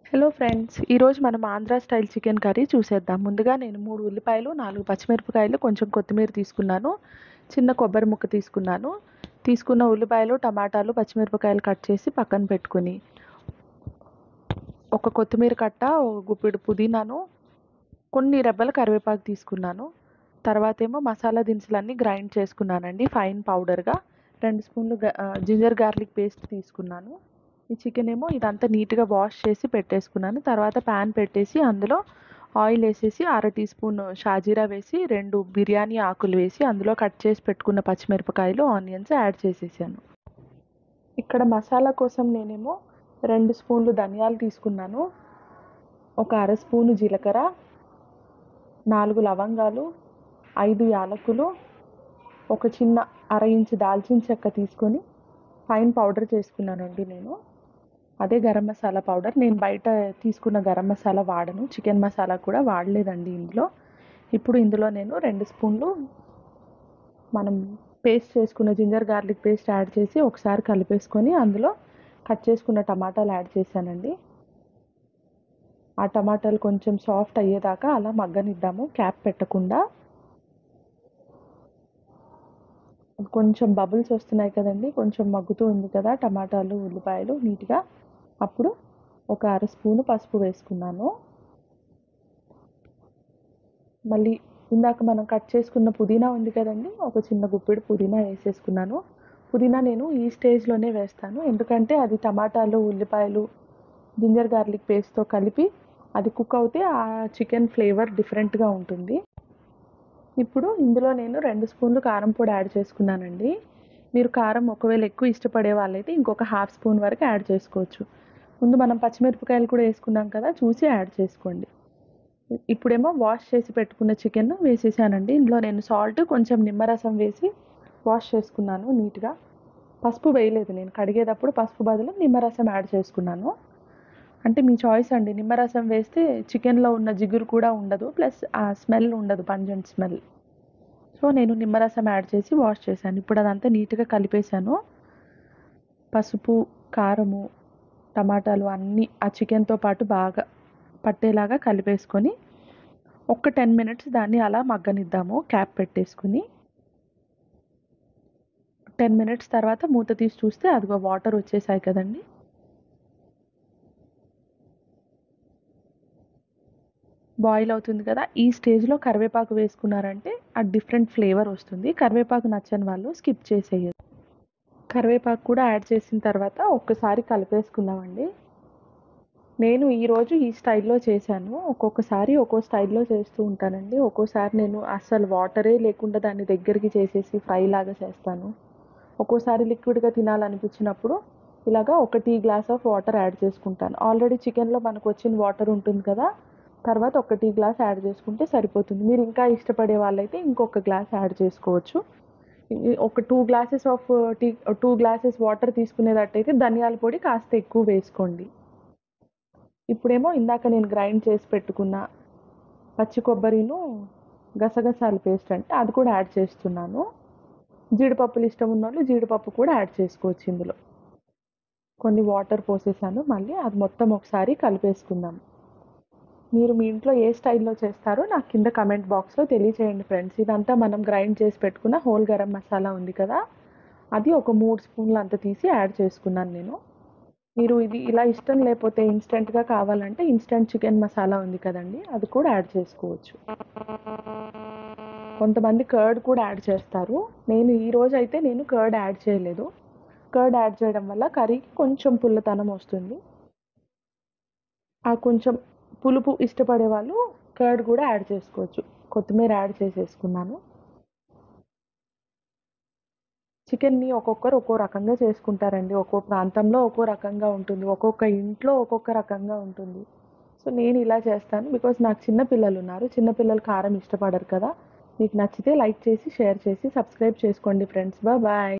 hello friends ఈరోజు మనం Andhra style chicken curry చూసేద్దాం ముందుగా నేను మూడు ఉల్లిపాయలు నాలుగు పచ్చిమిరపకాయలు కొంచెం కొత్తిమీర తీసుకున్నాను చిన్న కొబ్బరి ముక్క తీసుకున్నాను తీసుకున్న ఉల్లిపాయలు టమాటాలు పచ్చిమిరపకాయలు కట్ చేసి పక్కన పెట్టుకుని ఒక కొత్తిమీర కట్ట ఒక గుప్పిడి పుదీనాను కొన్ని రెబ్బల కరివేపాకు తీసుకున్నాను తర్వాత ఏమో మసాలా దినుసులన్నీ గ్రైండ్ చేసుకున్నానండి ఫైన్ పౌడర్గా రెండు స్పూన్లు జింజర్ గార్లిక్ పేస్ట్ తీసుకున్నాను ఈ చికెన్ ఏమో ఇదంతా నీట్గా వాష్ చేసి పెట్టేసుకున్నాను తర్వాత ప్యాన్ పెట్టేసి అందులో ఆయిల్ వేసేసి అర టీ స్పూన్ షాజీరా వేసి రెండు బిర్యానీ ఆకులు వేసి అందులో కట్ చేసి పెట్టుకున్న పచ్చిమిరపకాయలు ఆనియన్స్ యాడ్ చేసేసాను ఇక్కడ మసాలా కోసం నేనేమో రెండు స్పూన్లు ధనియాలు తీసుకున్నాను ఒక అర స్పూను జీలకర్ర నాలుగు లవంగాలు ఐదు యాలకులు ఒక చిన్న అర ఇంచు దాల్చిన చెక్క తీసుకొని ఫైన్ పౌడర్ చేసుకున్నానండి నేను అదే గరం మసాలా పౌడర్ నేను బయట తీసుకున్న గరం మసాలా వాడను చికెన్ మసాలా కూడా వాడలేదండి ఇందులో ఇప్పుడు ఇందులో నేను రెండు స్పూన్లు మనం పేస్ట్ చేసుకున్న జింజర్ గార్లిక్ పేస్ట్ యాడ్ చేసి ఒకసారి కలిపేసుకొని అందులో కట్ చేసుకున్న టమాటాలు యాడ్ చేశానండి ఆ టమాటాలు కొంచెం సాఫ్ట్ అయ్యేదాకా అలా మగ్గనిద్దాము క్యాప్ పెట్టకుండా కొంచెం బబుల్స్ వస్తున్నాయి కదండి కొంచెం మగ్గుతూ ఉంది కదా టమాటాలు ఉల్లిపాయలు నీట్గా అప్పుడు ఒక అర స్పూను పసుపు వేసుకున్నాను మళ్ళీ ఇందాక మనం కట్ చేసుకున్న పుదీనా ఉంది కదండి ఒక చిన్న గుప్పిడి పుదీనా వేసేసుకున్నాను పుదీనా నేను ఈ స్టేజ్లోనే వేస్తాను ఎందుకంటే అది టమాటాలు ఉల్లిపాయలు జింజర్ గార్లిక్ పేస్ట్తో కలిపి అది కుక్ అవుతే ఆ చికెన్ ఫ్లేవర్ డిఫరెంట్గా ఉంటుంది ఇప్పుడు ఇందులో నేను రెండు స్పూన్లు కారం పొడి యాడ్ చేసుకున్నానండి మీరు కారం ఒకవేళ ఎక్కువ ఇష్టపడే వాళ్ళైతే ఇంకొక హాఫ్ స్పూన్ వరకు యాడ్ చేసుకోవచ్చు ముందు మనం పచ్చిమిరపకాయలు కూడా వేసుకున్నాం కదా చూసి యాడ్ చేసుకోండి ఇప్పుడేమో వాష్ చేసి పెట్టుకున్న చికెన్ వేసేసానండి ఇందులో నేను సాల్ట్ కొంచెం నిమ్మరసం వేసి వాష్ చేసుకున్నాను నీట్గా పసుపు వేయలేదు నేను కడిగేటప్పుడు పసుపు బదులు నిమ్మరసం యాడ్ చేసుకున్నాను అంటే మీ చాయిస్ అండి నిమ్మరసం వేస్తే చికెన్లో ఉన్న జిగురు కూడా ఉండదు ప్లస్ ఆ స్మెల్ ఉండదు పంజెంట్ స్మెల్ సో నేను నిమ్మరసం యాడ్ చేసి వాష్ చేశాను ఇప్పుడు అదంతా నీట్గా కలిపేశాను పసుపు కారము టమాటాలు అన్నీ ఆ చికెన్తో పాటు బాగా పట్టేలాగా కలిపేసుకొని ఒక టెన్ మినిట్స్ దాన్ని అలా మగ్గనిద్దాము క్యాప్ పెట్టేసుకుని టెన్ మినిట్స్ తర్వాత మూత తీసి చూస్తే అదిగో వాటర్ వచ్చేసాయి కదండి బాయిల్ అవుతుంది కదా ఈ స్టేజ్లో కరివేపాకు వేసుకున్నారంటే ఆ డిఫరెంట్ ఫ్లేవర్ వస్తుంది కరివేపాకు నచ్చని వాళ్ళు స్కిప్ చేసేయదు కరివేపాకు కూడా యాడ్ చేసిన తర్వాత ఒక్కసారి కలిపేసుకుందామండి నేను ఈరోజు ఈ స్టైల్లో చేశాను ఒక్కొక్కసారి ఒక్కో స్టైల్లో చేస్తూ ఉంటానండి ఒక్కోసారి నేను అస్సలు వాటరే లేకుండా దాన్ని దగ్గరికి చేసేసి ఫ్రై లాగా చేస్తాను ఒక్కోసారి లిక్విడ్గా తినాలనిపించినప్పుడు ఇలాగా ఒక tea glass of water add చేసుకుంటాను ఆల్రెడీ చికెన్లో మనకు వచ్చిన వాటర్ ఉంటుంది కదా తర్వాత ఒక టీ గ్లాస్ యాడ్ చేసుకుంటే సరిపోతుంది మీరు ఇంకా ఇష్టపడే వాళ్ళైతే ఇంకొక గ్లాస్ యాడ్ చేసుకోవచ్చు ఒక two glasses of tea two glasses water తీసుకునేటట్టయితే ధనియాల పొడి కాస్త ఎక్కువ వేసుకోండి ఇప్పుడేమో ఇందాక నేను గ్రైండ్ చేసి పెట్టుకున్న పచ్చి కొబ్బరిను గసగసాల పేస్ట్ అంటే అది కూడా యాడ్ చేస్తున్నాను జీడిపప్పులు ఇష్టం ఉన్న వాళ్ళు జీడిపప్పు కూడా యాడ్ చేసుకోవచ్చు ఇందులో కొన్ని వాటర్ పోసేసాను మళ్ళీ అది మొత్తం ఒకసారి కలిపేసుకుందాం మీరు మీ ఇంట్లో ఏ స్టైల్లో చేస్తారో నాకు కింద కమెంట్ బాక్స్లో తెలియచేయండి ఫ్రెండ్స్ ఇదంతా మనం గ్రైండ్ చేసి పెట్టుకున్న హోల్ గరం మసాలా ఉంది కదా అది ఒక మూడు స్పూన్లు అంత తీసి యాడ్ చేసుకున్నాను నేను మీరు ఇది ఇలా ఇష్టం లేకపోతే ఇన్స్టెంట్గా కావాలంటే ఇన్స్టెంట్ చికెన్ మసాలా ఉంది కదండి అది కూడా యాడ్ చేసుకోవచ్చు కొంతమంది కర్డ్ కూడా యాడ్ చేస్తారు నేను ఈ రోజు అయితే నేను కర్డ్ యాడ్ చేయలేదు కర్డ్ యాడ్ చేయడం వల్ల కర్రీకి కొంచెం పుల్లతనం వస్తుంది ఆ కొంచెం పులుపు ఇష్టపడే వాళ్ళు కర్డ్ కూడా యాడ్ చేసుకోవచ్చు కొత్తిమీర యాడ్ చేసేసుకున్నాను చికెన్ని ఒక్కొక్కరు ఒక్కో రకంగా చేసుకుంటారండి ఒక్కో ప్రాంతంలో ఒక్కో రకంగా ఉంటుంది ఒక్కొక్క ఇంట్లో ఒక్కొక్క రకంగా ఉంటుంది సో నేను ఇలా చేస్తాను బికాజ్ నాకు చిన్న పిల్లలు ఉన్నారు చిన్న పిల్లలు కారం ఇష్టపడరు కదా మీకు నచ్చితే లైక్ చేసి షేర్ చేసి సబ్స్క్రైబ్ చేసుకోండి ఫ్రెండ్స్ బాయ్